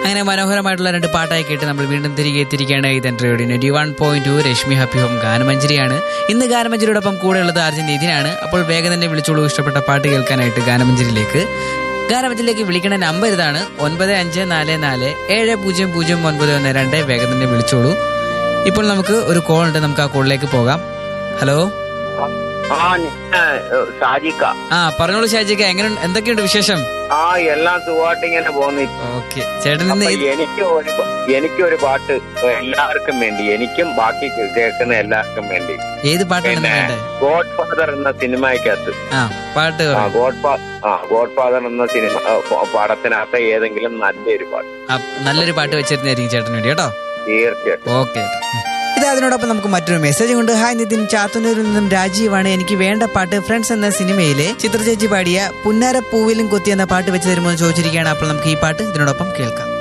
അങ്ങനെ മനോഹരമായിട്ടുള്ള രണ്ട് പാട്ടായി കേട്ട് നമ്മൾ വീണ്ടും തിരികെ എത്തിയിരിക്കുകയാണ് ഇത് radio twenty one point two Rashmi happy home ഗാനമഞ്ജരിയാണ് ഇന്ന് ഗാനമഞ്ജരിയോടൊപ്പം കൂടെ ഉള്ളത് അർജുൻ നിതിനാണ് അപ്പോൾ വേഗം തന്നെ വിളിച്ചോളൂ ഇഷ്ടപ്പെട്ട പാട്ട് കേൾക്കാനായിട്ട് ഗാനമഞ്ജരിയിലേക്ക് ഗാനമഞ്ജരിയിലേക്ക് വിളിക്കേണ്ട നമ്പർ ഇതാണ് ഒൻപത് അഞ്ച് നാല് നാല് ഏഴ് പൂജ്യം പൂജ്യം ഒൻപത് ഒന്ന് രണ്ട് വേഗം തന്നെ വിളിച്ചോളൂ ഇപ്പോൾ നമുക്ക് ഒരു കോൾ ഉണ്ട് നമുക്ക് ആ കോളിലേക്ക് പോകാം ഹലോ ആ ഞാൻ ഷാജിക്ക ആ പറഞ്ഞോളൂ ഷാജിക്ക എങ്ങനെ എന്തൊക്കെയുണ്ട് വിശേഷം ആ എല്ലാം സുഖമായിട്ട് ഇങ്ങനെ പോകുന്നു ഓക്കെ ചേട്ടൻ ഇന്ന് അപ്പൊ ഇത് എനിക്ക് ഒരു പ- എനിക്കൊരു പാട്ട് എല്ലാവർക്കും വേണ്ടി എനിക്കും ബാക്കി കേ- കേൾക്കുന്ന എല്ലാവർക്കും വേണ്ടി ഏത് പാട്ടാണ് ഇന്ന് പിന്നെ വേണ്ടത് ഗോഡ് ഫാദർ എന്ന സിനിമയ്ക്കകത്ത് ആ പാട്ട് ആ പറയൂ. ഗോഡ് ഫാ ആ ഗോഡ് ഫാദർ എന്ന സിനിമ ആ, പ- പടത്തിനകത്ത് ഏതെങ്കിലും നല്ലൊരു പാട്ട് ആ, നല്ലൊരു പാട്ട് വെച്ചിരുന്നായിരിക്കും ചേട്ടന് വേണ്ടി കേട്ടോ തീർച്ചയായിട്ടും ഓക്കെ ഇത് അതിനോടൊപ്പം നമുക്ക് മറ്റൊരു മെസ്സേജ് ഉണ്ട് ഹായ് നിതിൻ ചാത്തുന്നൂരിൽ നിന്നും രാജീവാണ് എനിക്ക് വേണ്ട പാട്ട് ഫ്രണ്ട്സ് എന്ന സിനിമയിലെ ചിത്രചേച്ചി പാടിയ പുന്നാര പൂവിലും കൊത്തി എന്ന പാട്ട് വെച്ച് തരുമോ എന്ന് ചോദിച്ചിരിക്കുകയാണ് അപ്പോൾ നമുക്ക് ഈ പാട്ട് ഇതിനോടൊപ്പം കേൾക്കാം